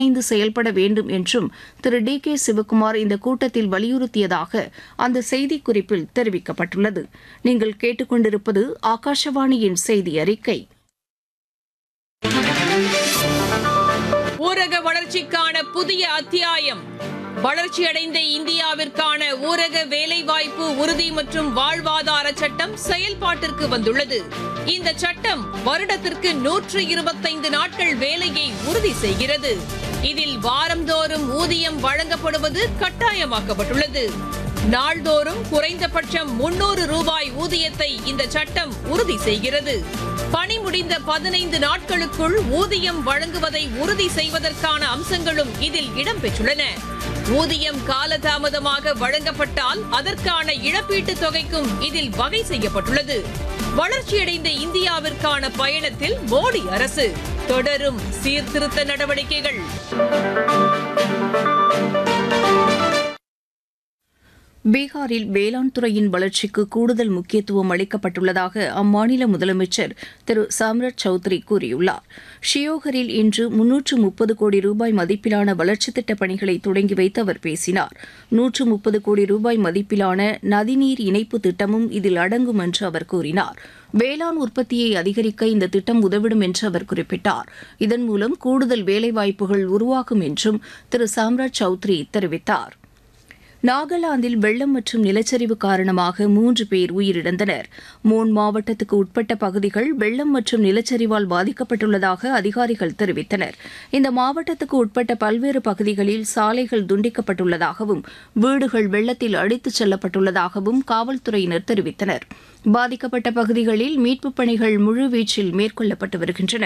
இணைந்து செயல்பட வேண்டும் என்றும் திரு டி கே சிவக்குமார் இந்த கூட்டத்தில் வலியுறுத்தியதாக அந்த செய்திக்குறிப்பில் தெரிவிக்கப்பட்டுள்ளது நீங்கள் கேட்டுக்கொண்டிருப்பது ஆகாஷவாணியின் செய்தி அறிக்கை ஊரக வளர்ச்சிக்கான புதிய அத்தியாயம் வளர்ச்சியடைந்த இந்தியாவிற்கான ஊரக வேலைவாய்ப்பு உறுதி மற்றும் வாழ்வாதார சட்டம் செயல்பாட்டிற்கு வந்துள்ளது இந்த சட்டம் வருடத்திற்கு நூற்று இருபத்தைந்து நாட்கள் வேலையை உறுதி செய்கிறது இதில் வாரந்தோறும் ஊதியம் வழங்கப்படுவது கட்டாயமாக்கப்பட்டுள்ளது நாள்தோறும் குறைந்தபட்சம் முன்னூறு ரூபாய் ஊதியத்தை இந்த சட்டம் உறுதி செய்கிறது பணி முடிந்த பதினைந்து நாட்களுக்குள் ஊதியம் வழங்குவதை உறுதி செய்வதற்கான அம்சங்களும் இதில் இடம்பெற்றுள்ளன ஊதியம் காலதாமதமாக வழங்கப்பட்டால் அதற்கான இழப்பீட்டுத் தொகைக்கும் இதில் வகை செய்யப்பட்டுள்ளது வளர்ச்சியடைந்த இந்தியாவிற்கான பயணத்தில் மோடி அரசு தொடரும் சீர்திருத்த நடவடிக்கைகள் பீகாரில் வேளாண் துறையின் வளர்ச்சிக்கு கூடுதல் முக்கியத்துவம் அளிக்கப்பட்டுள்ளதாக அம்மாநில முதலமைச்சர் திரு சாம்ரட் சௌத்ரி கூறியுள்ளார் ஷியோகரில் இன்று முன்னூற்று முப்பது கோடி ரூபாய் மதிப்பிலான வளர்ச்சித் திட்டப் பணிகளை தொடங்கி வைத்து அவர் பேசினார் நூற்று முப்பது கோடி ரூபாய் மதிப்பிலான நதிநீர் இணைப்பு திட்டமும் இதில் அடங்கும் என்று அவர் கூறினார் வேளாண் உற்பத்தியை அதிகரிக்க இந்த திட்டம் உதவிடும் என்று அவர் குறிப்பிட்டார் இதன் மூலம் கூடுதல் வேலைவாய்ப்புகள் உருவாகும் என்றும் திரு சாம்ராஜ் சௌத்ரி தெரிவித்தார் நாகாலாந்தில் வெள்ளம் மற்றும் நிலச்சரிவு காரணமாக மூன்று பேர் உயிரிழந்தனர் மோன் மாவட்டத்துக்கு உட்பட்ட பகுதிகள் வெள்ளம் மற்றும் நிலச்சரிவால் பாதிக்கப்பட்டுள்ளதாக அதிகாரிகள் தெரிவித்தனர் இந்த மாவட்டத்துக்கு உட்பட்ட பல்வேறு பகுதிகளில் சாலைகள் துண்டிக்கப்பட்டுள்ளதாகவும் வீடுகள் வெள்ளத்தில் அடித்துச் செல்லப்பட்டுள்ளதாகவும் காவல்துறையினர் தெரிவித்தனர் பாதிக்கப்பட்ட பகுதிகளில் மீட்புப் பணிகள் முழுவீச்சில் மேற்கொள்ளப்பட்டு வருகின்றன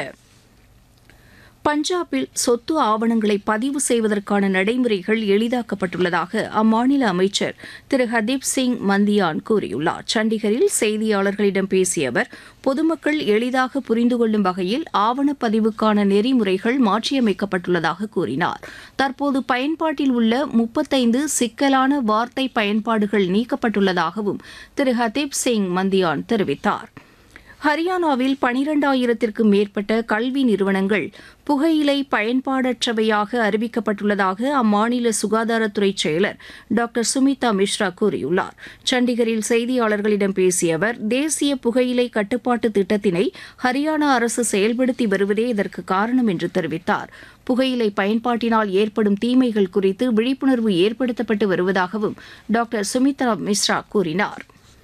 பஞ்சாபில் சொத்து ஆவணங்களை பதிவு செய்வதற்கான நடைமுறைகள் எளிதாக்கப்பட்டுள்ளதாக அம்மாநில அமைச்சர் திரு ஹர்தீப் சிங் மந்தியான் கூறியுள்ளார் சண்டிகரில் செய்தியாளர்களிடம் பேசிய அவர் பொதுமக்கள் எளிதாக புரிந்து கொள்ளும் வகையில் ஆவணப்பதிவுக்கான நெறிமுறைகள் மாற்றியமைக்கப்பட்டுள்ளதாக கூறினார் தற்போது பயன்பாட்டில் உள்ள முப்பத்தைந்து சிக்கலான வார்த்தை பயன்பாடுகள் நீக்கப்பட்டுள்ளதாகவும் திரு ஹர்தீப் சிங் மந்தியான் தெரிவித்தார் ஹரியானாவில் பனிரெண்டாயிரத்திற்கும் மேற்பட்ட கல்வி நிறுவனங்கள் புகையிலை பயன்பாடற்றவையாக அறிவிக்கப்பட்டுள்ளதாக அம்மாநில சுகாதாரத்துறை செயலர் டாக்டர் சுமிதா மிஸ்ரா கூறியுள்ளார் சண்டிகரில் செய்தியாளர்களிடம் பேசிய அவர் தேசிய புகையிலை கட்டுப்பாட்டு திட்டத்தினை ஹரியானா அரசு செயல்படுத்தி வருவதே இதற்கு காரணம் என்று தெரிவித்தார் புகையிலை பயன்பாட்டினால் ஏற்படும் தீமைகள் குறித்து விழிப்புணர்வு ஏற்படுத்தப்பட்டு வருவதாகவும் டாக்டர் சுமிதா மிஸ்ரா கூறினார்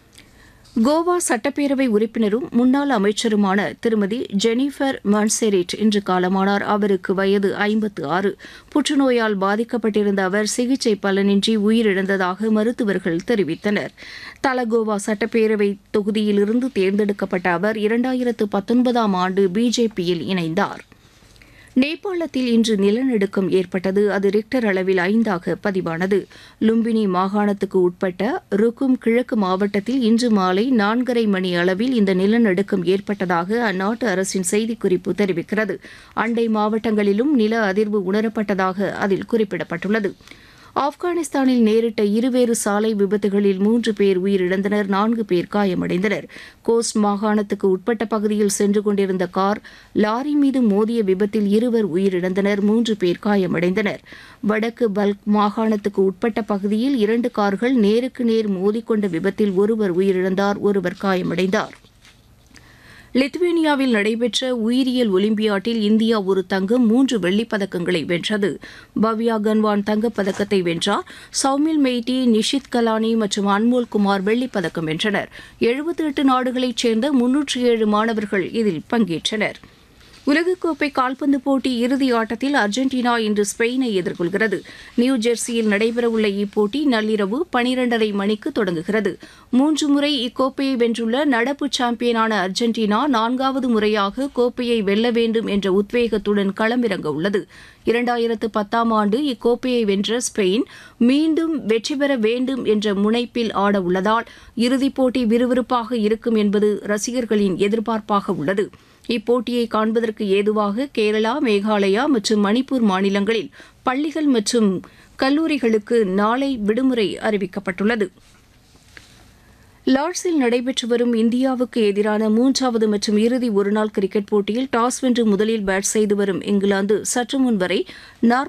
கோவா சட்டப்பேரவை உறுப்பினரும் முன்னாள் அமைச்சருமான திருமதி ஜெனிஃபர் மான்செரிட் இன்று காலமானார் அவருக்கு வயது ஐம்பத்து ஆறு புற்றுநோயால் பாதிக்கப்பட்டிருந்த அவர் சிகிச்சை பலனின்றி உயிரிழந்ததாக மருத்துவர்கள் தெரிவித்தனர் தலகோவா சட்டப்பேரவை தொகுதியிலிருந்து தேர்ந்தெடுக்கப்பட்ட அவர் இரண்டாயிரத்து பத்தொன்பதாம் ஆண்டு பிஜேபியில் இணைந்தார் நேபாளத்தில் இன்று நிலநடுக்கம் ஏற்பட்டது அது ரிக்டர் அளவில் ஐந்தாக பதிவானது லும்பினி மாகாணத்துக்கு உட்பட்ட ருக்கும் கிழக்கு மாவட்டத்தில் இன்று மாலை நான்கரை மணி அளவில் இந்த நிலநடுக்கம் ஏற்பட்டதாக அந்நாட்டு அரசின் செய்திக்குறிப்பு தெரிவிக்கிறது அண்டை மாவட்டங்களிலும் நில அதிர்வு உணரப்பட்டதாக அதில் குறிப்பிடப்பட்டுள்ளது ஆப்கானிஸ்தானில் நேரிட்ட இருவேறு சாலை விபத்துகளில் மூன்று பேர் உயிரிழந்தனர் நான்கு பேர் காயமடைந்தனர் கோஸ்ட் மாகாணத்துக்கு உட்பட்ட பகுதியில் சென்று கொண்டிருந்த கார் லாரி மீது மோதிய விபத்தில் இருவர் உயிரிழந்தனர் மூன்று பேர் காயமடைந்தனர் வடக்கு பல்க் மாகாணத்துக்கு உட்பட்ட பகுதியில் இரண்டு கார்கள் நேருக்கு நேர் மோதிக்கொண்ட விபத்தில் ஒருவர் உயிரிழந்தார் ஒருவர் காயமடைந்தார் லித்துவேனியாவில் நடைபெற்ற உயிரியல் ஒலிம்பியாட்டில் இந்தியா ஒரு தங்கம் மூன்று வெள்ளிப் பதக்கங்களை வென்றது பவ்யா கன்வான் தங்கப் பதக்கத்தை வென்றார் சௌமில் மெய்டி நிஷித் கலானி மற்றும் அன்மோல் குமார் வெள்ளிப் பதக்கம் வென்றனர் எழுபத்தி எட்டு நாடுகளைச் சேர்ந்த முன்னூற்றி ஏழு மாணவர்கள் இதில் பங்கேற்றனர் உலகக்கோப்பை கால்பந்து போட்டி இறுதி ஆட்டத்தில் அர்ஜென்டினா இன்று ஸ்பெயினை எதிர்கொள்கிறது நியூ ஜெர்சியில் நடைபெறவுள்ள இப்போட்டி நள்ளிரவு பனிரெண்டரை மணிக்கு தொடங்குகிறது மூன்று முறை இக்கோப்பையை வென்றுள்ள நடப்பு சாம்பியனான அர்ஜென்டினா நான்காவது முறையாக கோப்பையை வெல்ல வேண்டும் என்ற உத்வேகத்துடன் களமிறங்க உள்ளது இரண்டாயிரத்து பத்தாம் ஆண்டு இக்கோப்பையை வென்ற ஸ்பெயின் மீண்டும் வெற்றி பெற வேண்டும் என்ற முனைப்பில் ஆட உள்ளதால் இறுதிப் போட்டி விறுவிறுப்பாக இருக்கும் என்பது ரசிகர்களின் எதிர்பார்ப்பாக உள்ளது இப்போட்டியை காண்பதற்கு ஏதுவாக கேரளா மேகாலயா மற்றும் மணிப்பூர் மாநிலங்களில் பள்ளிகள் மற்றும் கல்லூரிகளுக்கு நாளை விடுமுறை அறிவிக்கப்பட்டுள்ளது லார்ட்ஸில் நடைபெற்று வரும் இந்தியாவுக்கு எதிரான மூன்றாவது மற்றும் இறுதி ஒருநாள் கிரிக்கெட் போட்டியில் டாஸ் வென்று முதலில் பேட் செய்து வரும் இங்கிலாந்து சற்று முன் வரை